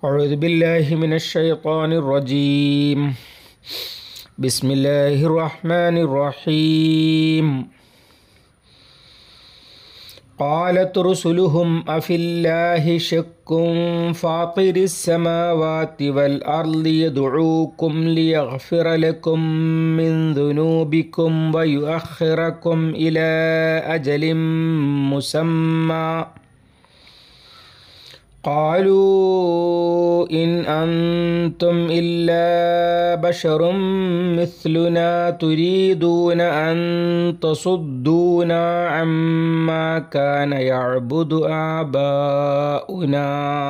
أعوذ بالله من الشيطان الرجيم بسم الله الرحمن الرحيم قالت رسلهم أفي الله شك فاطر السماوات والأرض يدعوكم ليغفر لكم من ذنوبكم ويؤخركم إلى أجل مسمى قالوا إن أنتم إلا بشر مثلنا تريدون أن تصدونا عما كان يعبد آباؤنا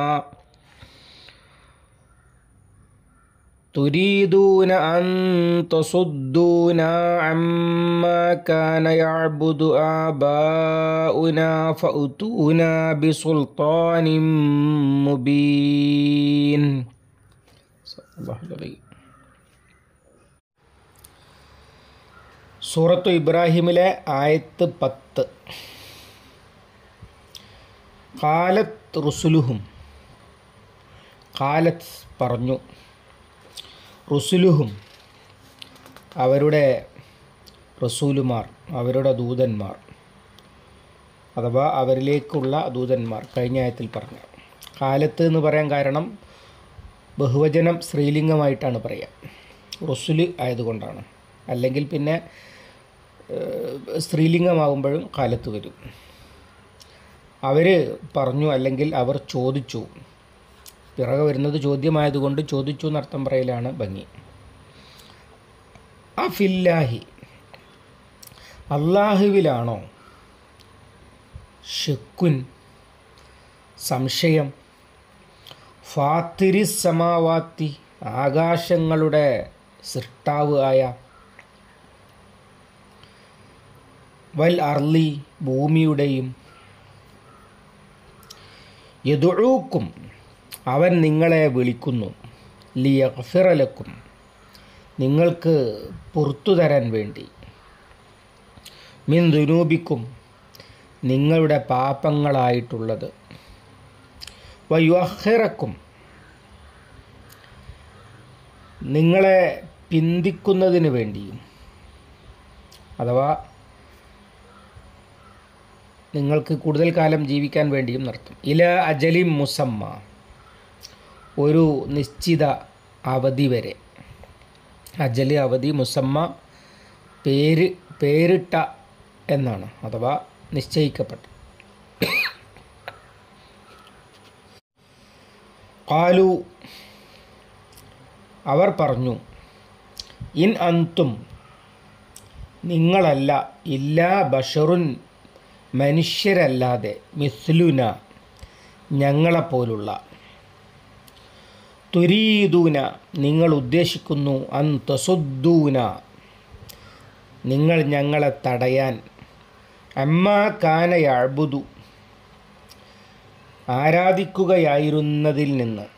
تريدون أن تصدونا عما كان يعبد آباؤنا فأتونا بسلطان مبين الله العظيم സൂറത്തു ഇബ്രാഹിമിലെ ആയത്ത് പത്ത് കാലത്ത് റുസുലുഹും കാലത്ത് പറഞ്ഞു റുസുലുഹും അവരുടെ റസൂലുമാർ അവരുടെ ദൂതന്മാർ അഥവാ അവരിലേക്കുള്ള ദൂതന്മാർ കഴിഞ്ഞ ആയത്തിൽ പറഞ്ഞു കാലത്ത് എന്ന് പറയാൻ കാരണം ബഹുവചനം സ്ത്രീലിംഗമായിട്ടാണ് പറയുക റുസുല് ആയതുകൊണ്ടാണ് അല്ലെങ്കിൽ പിന്നെ സ്ത്രീലിംഗമാകുമ്പോഴും കാലത്ത് വരും അവർ പറഞ്ഞു അല്ലെങ്കിൽ അവർ ചോദിച്ചു പിറകെ വരുന്നത് ചോദ്യമായതുകൊണ്ട് ചോദിച്ചു എന്നർത്ഥം പറയലാണ് ഭംഗി അഫില്ലാഹി അള്ളാഹുവിലാണോ ഷെക്കുൻ സംശയം ഫാത്തിരി സമാവാത്തി ആകാശങ്ങളുടെ സൃഷ്ടാവ് ആയ വൽ അർലി ഭൂമിയുടെയും യദുഴൂക്കും അവൻ നിങ്ങളെ വിളിക്കുന്നു ലിയഫിറലക്കും നിങ്ങൾക്ക് പുറത്തു തരാൻ വേണ്ടി മിൻ ദുനൂബിക്കും നിങ്ങളുടെ പാപങ്ങളായിട്ടുള്ളത് വയുഅഹിറക്കും നിങ്ങളെ പിന്തിക്കുന്നതിന് വേണ്ടിയും അഥവാ നിങ്ങൾക്ക് കൂടുതൽ കാലം ജീവിക്കാൻ വേണ്ടിയും നടത്തും ഇല അജലിം മുസമ്മ ഒരു നിശ്ചിത അവധി വരെ അജല് അവധി മുസമ്മ പേര് പേരിട്ട എന്നാണ് അഥവാ നിശ്ചയിക്കപ്പെട്ട കാലു അവർ പറഞ്ഞു ഇൻ അന്തും നിങ്ങളല്ല ഇല്ലാ ബഷറുൻ മനുഷ്യരല്ലാതെ മിസ്ലുന ഞങ്ങളെപ്പോലുള്ള തുരീദൂന നിങ്ങൾ ഉദ്ദേശിക്കുന്നു അൻ തസുദ്ദൂന നിങ്ങൾ ഞങ്ങളെ തടയാൻ അമ്മ കാന അഴുതു ആരാധിക്കുകയായിരുന്നതിൽ നിന്ന്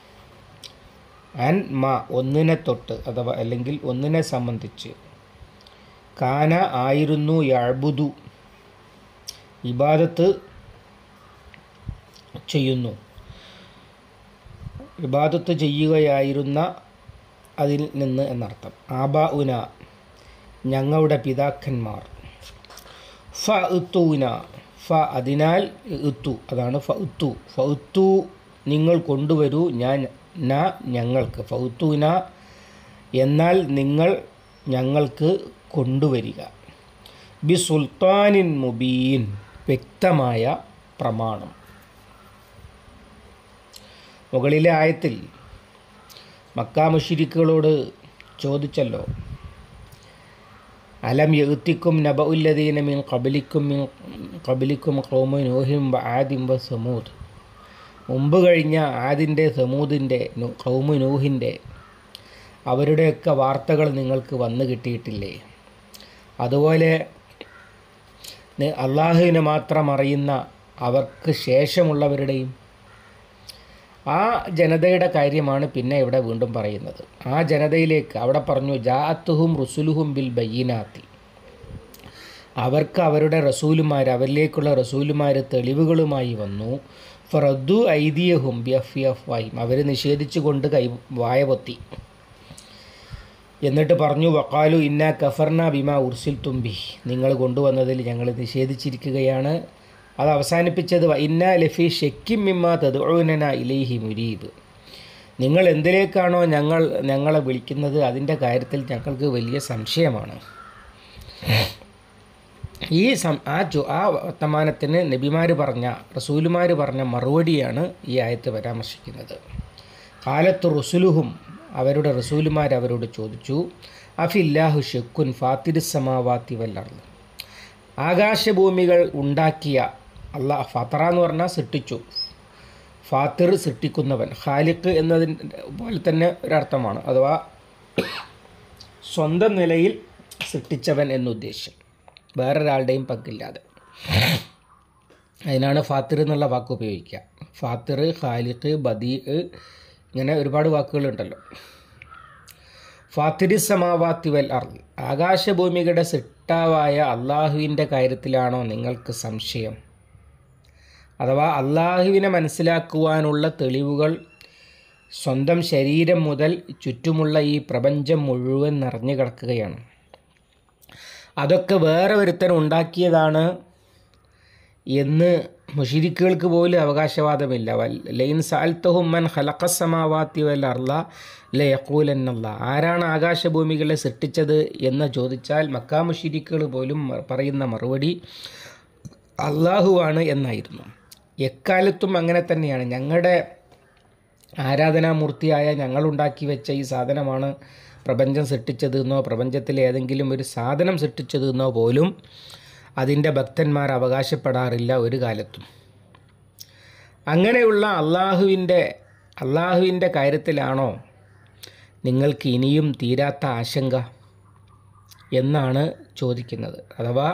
അൻ മ ഒന്നിനെ തൊട്ട് അഥവാ അല്ലെങ്കിൽ ഒന്നിനെ സംബന്ധിച്ച് കാന ആയിരുന്നു യഴുതു ഇബാദത്ത് ചെയ്യുന്നു ഇബാദത്ത് ചെയ്യുകയായിരുന്ന അതിൽ നിന്ന് എന്നർത്ഥം ആബാ ഉന ഞങ്ങളുടെ പിതാക്കന്മാർ ഫ ഉത്തൂന ഫ അതിനാൽ ഉത്തു അതാണ് ഫ ഉത്തു ഫ ഉത്തു നിങ്ങൾ കൊണ്ടുവരൂ ഞാൻ ന ഞങ്ങൾക്ക് ഫ ഉത്തൂന എന്നാൽ നിങ്ങൾ ഞങ്ങൾക്ക് കൊണ്ടുവരിക ബി സുൽത്താനിൻ മുബീൻ വ്യക്തമായ പ്രമാണം മുകളിലെ ആയത്തിൽ മക്കാ മുഷിരിക്കുകളോട് ചോദിച്ചല്ലോ അലം യത്തിക്കും നബഉല്ലദീന മിൻ കബലിക്കും മിൻ കബലിക്കും കൗമ നോഹിം ആദിം വ സമൂദ് മുമ്പ് കഴിഞ്ഞ ആദിൻ്റെ സമൂദിൻ്റെ കൗമ നൂഹിൻ്റെ അവരുടെയൊക്കെ വാർത്തകൾ നിങ്ങൾക്ക് വന്നു കിട്ടിയിട്ടില്ലേ അതുപോലെ അള്ളാഹുവിനെ മാത്രം അറിയുന്ന അവർക്ക് ശേഷമുള്ളവരുടെയും ആ ജനതയുടെ കാര്യമാണ് പിന്നെ ഇവിടെ വീണ്ടും പറയുന്നത് ആ ജനതയിലേക്ക് അവിടെ പറഞ്ഞു ജാഅത്തുഹും റുസുലുഹും ബിൽ ബയ്യനാത്തി അവർക്ക് അവരുടെ റസൂലുമാർ അവരിലേക്കുള്ള റസൂലുമാർ തെളിവുകളുമായി വന്നു ഫറദ്ദു ഐദിയഹും ബി എഫ് എഫ് വായും അവർ നിഷേധിച്ചുകൊണ്ട് കൈ വായ പൊത്തി എന്നിട്ട് പറഞ്ഞു വക്കാലു ഇന്ന കഫർന ബിമ ഉർസിൽ തുമ്പി നിങ്ങൾ കൊണ്ടുവന്നതിൽ ഞങ്ങൾ നിഷേധിച്ചിരിക്കുകയാണ് അത് അവസാനിപ്പിച്ചത് വ ഇന്ന ലഫി ഷെക്കിം മിമ്മ തദ്ഉനന ഇലൈഹി മുരീബ് നിങ്ങൾ എന്തിലേക്കാണോ ഞങ്ങൾ ഞങ്ങളെ വിളിക്കുന്നത് അതിൻ്റെ കാര്യത്തിൽ ഞങ്ങൾക്ക് വലിയ സംശയമാണ് ഈ സം ആ ചോ ആ വർത്തമാനത്തിന് നബിമാർ പറഞ്ഞ റസൂലുമാർ പറഞ്ഞ മറുപടിയാണ് ഈ ആയത്ത് പരാമർശിക്കുന്നത് കാലത്ത് റുസുലുഹും അവരുടെ റസൂലുമാർ അവരോട് ചോദിച്ചു അഫില്ലാഹു ഷെക്കുൻ ഫാത്തിരി സമാവാത്തി വല്ലർന്ന് ആകാശഭൂമികൾ ഉണ്ടാക്കിയ അള്ളാഹ് ഫത്തറ എന്ന് പറഞ്ഞാൽ സൃഷ്ടിച്ചു ഫാത്തിർ സൃഷ്ടിക്കുന്നവൻ ഖാലിഖ് എന്നതിന് പോലെ തന്നെ ഒരർത്ഥമാണ് അഥവാ സ്വന്തം നിലയിൽ സൃഷ്ടിച്ചവൻ എന്നുദ്ദേശം വേറൊരാളുടെയും പങ്കില്ലാതെ അതിനാണ് ഫാത്തിർ എന്നുള്ള വാക്ക് ഉപയോഗിക്കുക ഫാത്തിർ ഖാലിഖ് ബദീ ഇങ്ങനെ ഒരുപാട് വാക്കുകളുണ്ടല്ലോ ഫാത്തിരി സമാവാത്തി വൽ അർ ആകാശഭൂമികളുടെ സിട്ടാവായ അള്ളാഹുവിൻ്റെ കാര്യത്തിലാണോ നിങ്ങൾക്ക് സംശയം അഥവാ അള്ളാഹുവിനെ മനസ്സിലാക്കുവാനുള്ള തെളിവുകൾ സ്വന്തം ശരീരം മുതൽ ചുറ്റുമുള്ള ഈ പ്രപഞ്ചം മുഴുവൻ നിറഞ്ഞു കിടക്കുകയാണ് അതൊക്കെ വേറെ ഒരുത്തൻ ഉണ്ടാക്കിയതാണ് എന്ന് മുഷിരിക്കുകൾക്ക് പോലും അവകാശവാദമില്ല വൽ ലൈൻ സാൽത്തഹുമ്മൻ ഹലക്കസമാവാത്തി വൽ അർല ലയക്കൂലെന്നല്ല ആരാണ് ആകാശഭൂമികളെ സൃഷ്ടിച്ചത് എന്ന് ചോദിച്ചാൽ മക്കാ മുഷിരിക്കുകൾ പോലും മ- പറയുന്ന മറുപടി അള്ളാഹുവാണ് എന്നായിരുന്നു എക്കാലത്തും അങ്ങനെ തന്നെയാണ് ഞങ്ങളുടെ ആരാധനാമൂർത്തിയായ ഞങ്ങളുണ്ടാക്കി വെച്ച ഈ സാധനമാണ് പ്രപഞ്ചം സൃഷ്ടിച്ചതെന്നോ പ്രപഞ്ചത്തിലെ ഏതെങ്കിലും ഒരു സാധനം സൃഷ്ടിച്ചതെന്നോ പോലും അതിൻ്റെ ഭക്തന്മാർ അവകാശപ്പെടാറില്ല ഒരു കാലത്തും അങ്ങനെയുള്ള അള്ളാഹുവിൻ്റെ അള്ളാഹുവിൻ്റെ കാര്യത്തിലാണോ നിങ്ങൾക്ക് ഇനിയും തീരാത്ത ആശങ്ക എന്നാണ് ചോദിക്കുന്നത് അഥവാ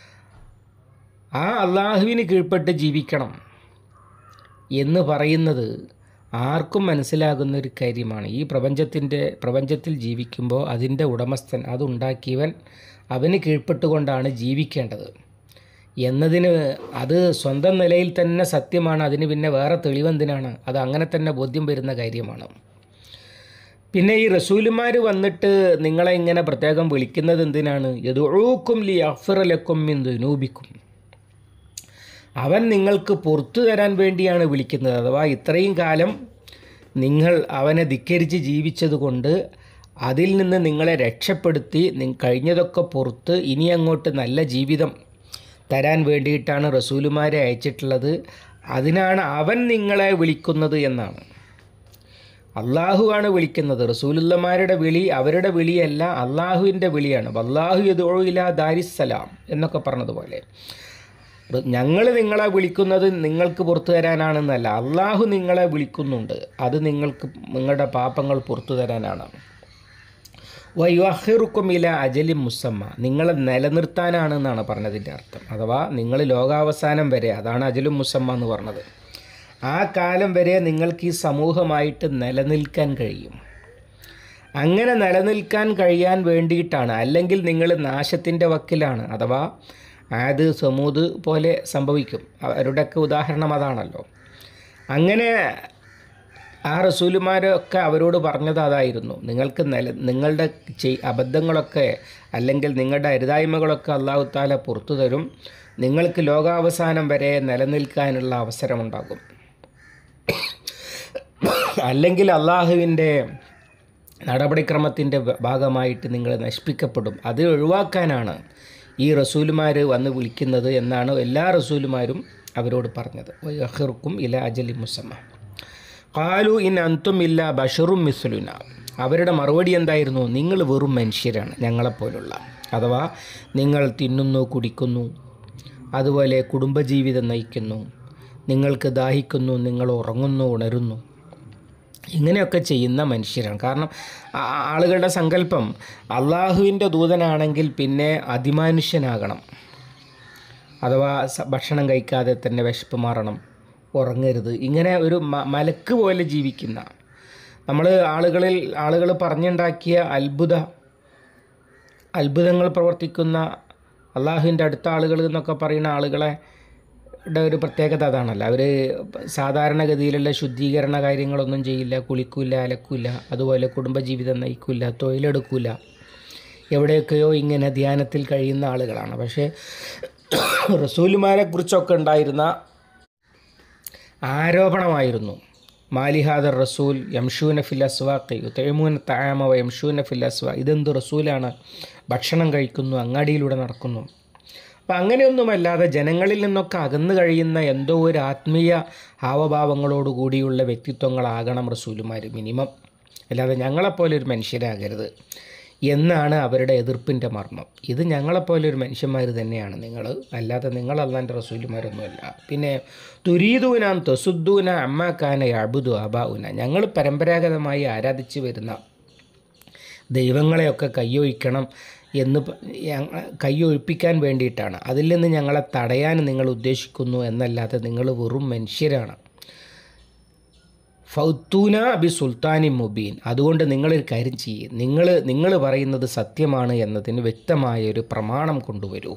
ആ അള്ളാഹുവിന് കീഴ്പ്പെട്ട് ജീവിക്കണം എന്ന് പറയുന്നത് ആർക്കും മനസ്സിലാകുന്ന ഒരു കാര്യമാണ് ഈ പ്രപഞ്ചത്തിൻ്റെ പ്രപഞ്ചത്തിൽ ജീവിക്കുമ്പോൾ അതിൻ്റെ ഉടമസ്ഥൻ അതുണ്ടാക്കിയവൻ അവന് കീഴ്പ്പെട്ടുകൊണ്ടാണ് ജീവിക്കേണ്ടത് എന്നതിന് അത് സ്വന്തം നിലയിൽ തന്നെ സത്യമാണ് അതിന് പിന്നെ വേറെ തെളിവെന്തിനാണ് അത് അങ്ങനെ തന്നെ ബോധ്യം വരുന്ന കാര്യമാണ് പിന്നെ ഈ റസൂലുമാർ വന്നിട്ട് നിങ്ങളെ ഇങ്ങനെ പ്രത്യേകം വിളിക്കുന്നത് എന്തിനാണ് യദുഴൂക്കും ലി അഫ്റലക്കും മിൻ ദുനൂബിക്കും അവൻ നിങ്ങൾക്ക് പുറത്തു തരാൻ വേണ്ടിയാണ് വിളിക്കുന്നത് അഥവാ ഇത്രയും കാലം നിങ്ങൾ അവനെ ധിക്കരിച്ച് ജീവിച്ചതുകൊണ്ട് അതിൽ നിന്ന് നിങ്ങളെ രക്ഷപ്പെടുത്തി നി- കഴിഞ്ഞതൊക്കെ പുറത്ത് ഇനി അങ്ങോട്ട് നല്ല ജീവിതം തരാൻ വേണ്ടിയിട്ടാണ് റസൂലുമാരെ അയച്ചിട്ടുള്ളത് അതിനാണ് അവൻ നിങ്ങളെ വിളിക്കുന്നത് എന്നാണ് അള്ളാഹുവാണ് വിളിക്കുന്നത് റസൂലുള്ളമാരുടെ വിളി അവരുടെ വിളിയല്ല അള്ളാഹുവിൻ്റെ വിളിയാണ് വല്ലാഹു യദുഇല ദാരിസ്സലാം എന്നൊക്കെ പറഞ്ഞതുപോലെ ഞങ്ങൾ നിങ്ങളെ വിളിക്കുന്നത് നിങ്ങൾക്ക് പുറത്തു തരാനാണെന്നല്ല അള്ളാഹു നിങ്ങളെ വിളിക്കുന്നുണ്ട് അത് നിങ്ങൾക്ക് നിങ്ങളുടെ പാപങ്ങൾ പുറത്തു തരാനാണ് വയുഹിറുക്കും ഇല അജലി മുസമ്മ നിങ്ങളെ നിലനിർത്താനാണെന്നാണ് പറഞ്ഞതിൻ്റെ അർത്ഥം അഥവാ നിങ്ങൾ ലോകാവസാനം വരെ അതാണ് അജലും മുസമ്മ എന്ന് പറഞ്ഞത് ആ കാലം വരെ നിങ്ങൾക്ക് ഈ സമൂഹമായിട്ട് നിലനിൽക്കാൻ കഴിയും അങ്ങനെ നിലനിൽക്കാൻ കഴിയാൻ വേണ്ടിയിട്ടാണ് അല്ലെങ്കിൽ നിങ്ങൾ നാശത്തിൻ്റെ വക്കിലാണ് അഥവാ ആദ് സമൂത് പോലെ സംഭവിക്കും അവരുടെയൊക്കെ ഉദാഹരണം അതാണല്ലോ അങ്ങനെ ആ റസൂലുമാരൊക്കെ അവരോട് പറഞ്ഞത് അതായിരുന്നു നിങ്ങൾക്ക് നില നിങ്ങളുടെ ചെയ് അബദ്ധങ്ങളൊക്കെ അല്ലെങ്കിൽ നിങ്ങളുടെ അരുതായ്മകളൊക്കെ അള്ളാഹു താല പുറത്തു തരും നിങ്ങൾക്ക് ലോകാവസാനം വരെ നിലനിൽക്കാനുള്ള അവസരമുണ്ടാകും അല്ലെങ്കിൽ അള്ളാഹുവിൻ്റെ നടപടിക്രമത്തിൻ്റെ ഭാഗമായിട്ട് നിങ്ങൾ നശിപ്പിക്കപ്പെടും അത് ഒഴിവാക്കാനാണ് ഈ റസൂലുമാർ വന്ന് വിളിക്കുന്നത് എന്നാണ് എല്ലാ റസൂലുമാരും അവരോട് പറഞ്ഞത് വൈഹർക്കും ഇല അജലി മുസമ്മ കാലു ഇൻ അന്തും ഇല്ല ബഷറും മിസ്ലുന അവരുടെ മറുപടി എന്തായിരുന്നു നിങ്ങൾ വെറും മനുഷ്യരാണ് ഞങ്ങളെപ്പോലുള്ള അഥവാ നിങ്ങൾ തിന്നുന്നു കുടിക്കുന്നു അതുപോലെ കുടുംബജീവിതം നയിക്കുന്നു നിങ്ങൾക്ക് ദാഹിക്കുന്നു നിങ്ങൾ ഉറങ്ങുന്നു ഉണരുന്നു ഇങ്ങനെയൊക്കെ ചെയ്യുന്ന മനുഷ്യരാണ് കാരണം ആ- ആളുകളുടെ സങ്കല്പം അള്ളാഹുവിൻ്റെ ദൂതനാണെങ്കിൽ പിന്നെ അതിമാനുഷ്യനാകണം അഥവാ സ- ഭക്ഷണം കഴിക്കാതെ തന്നെ വിശപ്പ് മാറണം ഉറങ്ങരുത് ഇങ്ങനെ ഒരു മ- മലക്ക് പോലെ ജീവിക്കുന്ന നമ്മൾ ആളുകളിൽ ആളുകൾ പറഞ്ഞുണ്ടാക്കിയ അത്ഭുത അത്ഭുതങ്ങൾ പ്രവർത്തിക്കുന്ന അള്ളാഹുവിൻ്റെ അടുത്ത ആളുകൾ എന്നൊക്കെ പറയുന്ന ആളുകളെ യുടെ ഒരു പ്രത്യേകത അതാണല്ലോ അവർ സാധാരണഗതിയിലുള്ള ശുദ്ധീകരണ കാര്യങ്ങളൊന്നും ചെയ്യില്ല കുളിക്കില്ല അലക്കില്ല അതുപോലെ കുടുംബജീവിതം നയിക്കില്ല തൊഴിലെടുക്കില്ല എവിടെയൊക്കെയോ ഇങ്ങനെ ധ്യാനത്തിൽ കഴിയുന്ന ആളുകളാണ് പക്ഷേ റസൂലുമാരെ കുറിച്ചൊക്കെ ഉണ്ടായിരുന്ന ആരോപണമായിരുന്നു മാലിഹാദർ റസൂൽ യംഷൂന ഫിൽ അസ്വാഖി തേമൂന താമ യംഷൂന ഫിൽ അസ്വാ ഇതെന്ത് റസൂലാണ് ഭക്ഷണം കഴിക്കുന്നു അങ്ങാടിയിലൂടെ നടക്കുന്നു അപ്പം അങ്ങനെയൊന്നുമല്ലാതെ ജനങ്ങളിൽ നിന്നൊക്കെ അകന്നു കഴിയുന്ന എന്തോ ഒരു ആത്മീയ ഹാവഭാവങ്ങളോട് കൂടിയുള്ള വ്യക്തിത്വങ്ങളാകണം റസൂലുമാർ മിനിമം അല്ലാതെ ഞങ്ങളെപ്പോലെ ഒരു മനുഷ്യരാകരുത് എന്നാണ് അവരുടെ എതിർപ്പിൻ്റെ മർമ്മം ഇത് ഞങ്ങളെപ്പോലെ ഒരു മനുഷ്യന്മാർ തന്നെയാണ് നിങ്ങൾ അല്ലാതെ നിങ്ങൾ അള്ളാൻ്റെ റസൂലുമാരൊന്നുമല്ല പിന്നെ തുരീദൂനാം തൊസുദ്ദൂന അമ്മാക്കാന അബുദു അബാഉന ഞങ്ങൾ പരമ്പരാഗതമായി ആരാധിച്ചു വരുന്ന ദൈവങ്ങളെയൊക്കെ കയ്യൊഴിക്കണം എന്ന് പ- ഞങ്ങ- കയ്യൊഴിപ്പിക്കാൻ വേണ്ടിയിട്ടാണ് അതിൽ നിന്ന് ഞങ്ങളെ തടയാൻ നിങ്ങൾ ഉദ്ദേശിക്കുന്നു എന്നല്ലാതെ നിങ്ങൾ വെറും മനുഷ്യരാണ് ഫൗത്തൂന ബി സുൽത്താനി മുബീൻ അതുകൊണ്ട് നിങ്ങളൊരു കാര്യം ചെയ്യും നിങ്ങൾ നിങ്ങൾ പറയുന്നത് സത്യമാണ് എന്നതിന് വ്യക്തമായ ഒരു പ്രമാണം കൊണ്ടുവരൂ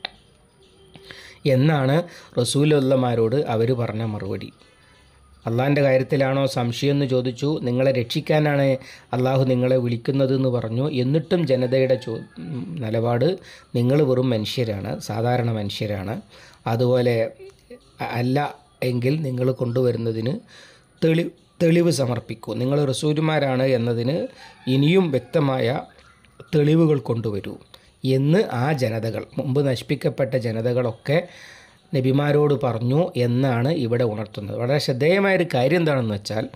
എന്നാണ് റസൂലുള്ളമാരോട് അവർ പറഞ്ഞ മറുപടി അള്ളാഹിൻ്റെ കാര്യത്തിലാണോ സംശയം എന്ന് ചോദിച്ചു നിങ്ങളെ രക്ഷിക്കാനാണ് അള്ളാഹു നിങ്ങളെ വിളിക്കുന്നത് എന്ന് പറഞ്ഞു എന്നിട്ടും ജനതയുടെ ചോ ഉം, നിലപാട് നിങ്ങൾ വെറും മനുഷ്യരാണ് സാധാരണ മനുഷ്യരാണ് അതുപോലെ അ- അല്ല എങ്കിൽ നിങ്ങൾ കൊണ്ടുവരുന്നതിന് തെളി തെളിവ് സമർപ്പിക്കൂ നിങ്ങൾ റസൂലുമാരാണ് എന്നതിന് ഇനിയും വ്യക്തമായ തെളിവുകൾ കൊണ്ടുവരൂ എന്ന് ആ ജനതകൾ മുമ്പ് നശിപ്പിക്കപ്പെട്ട ജനതകളൊക്കെ നബിമാരോട് പറഞ്ഞു എന്നാണ് ഇവിടെ ഉണർത്തുന്നത് വളരെ ശ്രദ്ധേയമായൊരു കാര്യം എന്താണെന്ന് വെച്ചാൽ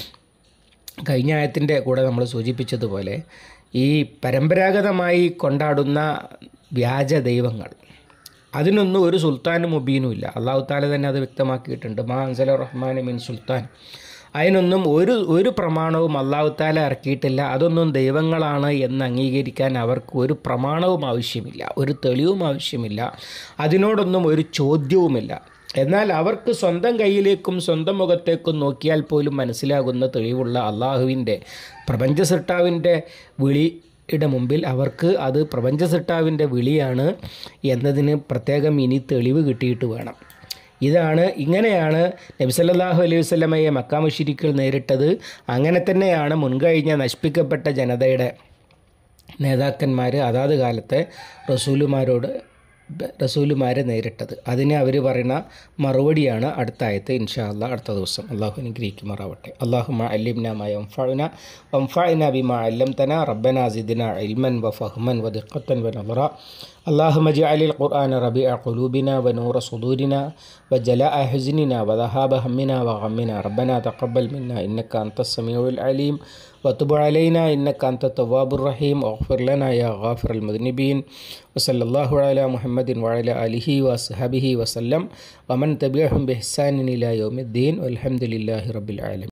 കഴിഞ്ഞ ആയത്തിൻ്റെ കൂടെ നമ്മൾ സൂചിപ്പിച്ചതുപോലെ ഈ പരമ്പരാഗതമായി കൊണ്ടാടുന്ന വ്യാജ ദൈവങ്ങൾ അതിനൊന്നും ഒരു സുൽത്താനും മുബീനും ഇല്ല അള്ളാഹു താല തന്നെ അത് വ്യക്തമാക്കിയിട്ടുണ്ട് മാ അൻസല റഹ്മാൻ മിൻ സുൽത്താൻ അതിനൊന്നും ഒരു ഒരു പ്രമാണവും അള്ളാഹു താല ഇറക്കിയിട്ടില്ല അതൊന്നും ദൈവങ്ങളാണ് എന്ന് അംഗീകരിക്കാൻ അവർക്ക് ഒരു പ്രമാണവും ആവശ്യമില്ല ഒരു തെളിവും ആവശ്യമില്ല അതിനോടൊന്നും ഒരു ചോദ്യവുമില്ല എന്നാൽ അവർക്ക് സ്വന്തം കയ്യിലേക്കും സ്വന്തം മുഖത്തേക്കും നോക്കിയാൽ പോലും മനസ്സിലാകുന്ന തെളിവുള്ള അള്ളാഹുവിൻ്റെ പ്രപഞ്ച സൃഷ്ടാവിൻ്റെ വിളിയുടെ മുമ്പിൽ അവർക്ക് അത് പ്രപഞ്ച സൃഷ്ടാവിൻ്റെ വിളിയാണ് എന്നതിന് പ്രത്യേകം ഇനി തെളിവ് കിട്ടിയിട്ട് വേണം ഇതാണ് ഇങ്ങനെയാണ് നബിസല്ലാഹു അലൈഹി വസ്ലമയെ മക്കാമുഷിരിക്കൽ നേരിട്ടത് അങ്ങനെ തന്നെയാണ് മുൻകഴിഞ്ഞ നശിപ്പിക്കപ്പെട്ട ജനതയുടെ നേതാക്കന്മാർ അതാത് കാലത്തെ റസൂലുമാരോട് റസൂലുമാരെ നേരിട്ടത് അതിന് അവർ പറയുന്ന മറുപടിയാണ് അടുത്ത ആയത്ത് ഇൻഷാ അള്ളാഹ് അടുത്ത ദിവസം അള്ളാഹു അനുഗ്രഹിക്കുമാറാവട്ടെ അള്ളാഹുമ അല്ലിംന വംഫഅന വംഫഅന ബിമാ അല്ലംതന റബ്ബന സിദ്ന ഇൽമൻ വഫഹ്മൻ വദിഖത്തൻ വനظറ اللهم اجعل القرآن ربيع قلوبنا ونور صدورنا وجلاء حزننا وذهاب همنا وغمنا ربنا تقبل منا إنك أنت السميع العليم وتب علينا إنك أنت التواب الرحيم واغفر لنا يا غافر المذنبين وصلى الله على محمد وعلى آله وصحبه وسلم ومن تبعهم بإحسان إلى يوم الدين والحمد لله رب العالمين